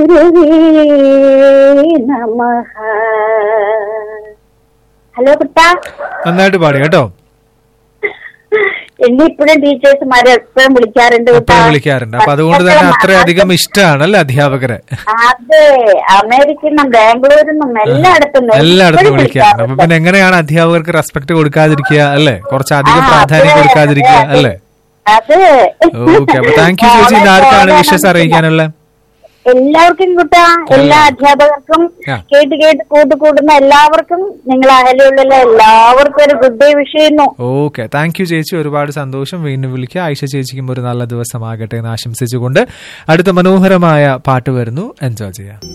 ഗുരുവേ നമഃ ഹലോ കുട്ട നന്നായിട്ട് പാടി കേട്ടോ എന്നെ ഇപ്പോഴും ടീച്ചേഴ്സുമാരെ എപ്പോഴും വിളിക്കാറുണ്ട് കുട്ടാ. എപ്പോഴും വിളിക്കാറുണ്ട് അപ്പൊ അതുകൊണ്ട് തന്നെ അത്രയധികം ഇഷ്ടമാണ് അല്ലേ അധ്യാപകരെ അതെ അമേരിക്കയിൽ നിന്നും ബാംഗ്ലൂരിൽ നിന്നും എല്ലായിടത്തും നിന്നും എല്ലായിടത്തും എപ്പോഴും വിളിക്കാറുണ്ട് അപ്പൊ പിന്നെ എങ്ങനെയാണ് അധ്യാപകർക്ക് റെസ്പെക്ട് കൊടുക്കാതിരിക്കുക അല്ലേ കുറച്ച് അധികം ആ, പ്രാധാന്യം അതെ, കൊടുക്കാതിരിക്കുക അതെ, അല്ലേ അതെ ഓക്കെ അപ്പൊ താങ്ക് യു ചേച്ചി ഇന്ന് ആർക്കാണ് വിഷസ് അറിയിക്കാനുള്ളത് എല്ലാവർക്കും കുട്ടാ എല്ലാ അധ്യാപകർക്കും ആ. കേട്ട് കേട്ട് കൂട്ട് കൂടുന്ന എല്ലാവർക്കും നിങ്ങൾ അഹലുള്ള എല്ലാവർക്കും ഒരു ഗുഡ് ഡേ വിഷ് ചെയ്യുന്നു ഓക്കെ താങ്ക് യു ചേച്ചി ഒരുപാട് സന്തോഷം വീണ്ടും വിളിക്കുക ആയിഷ ചേച്ചിക്കും ഒരു നല്ല ദിവസമാകട്ടെ എന്ന് ആശംസിച്ചുകൊണ്ട് അടുത്ത മനോഹരമായ പാട്ട് വരുന്നു എൻജോയ് ചെയ്യാം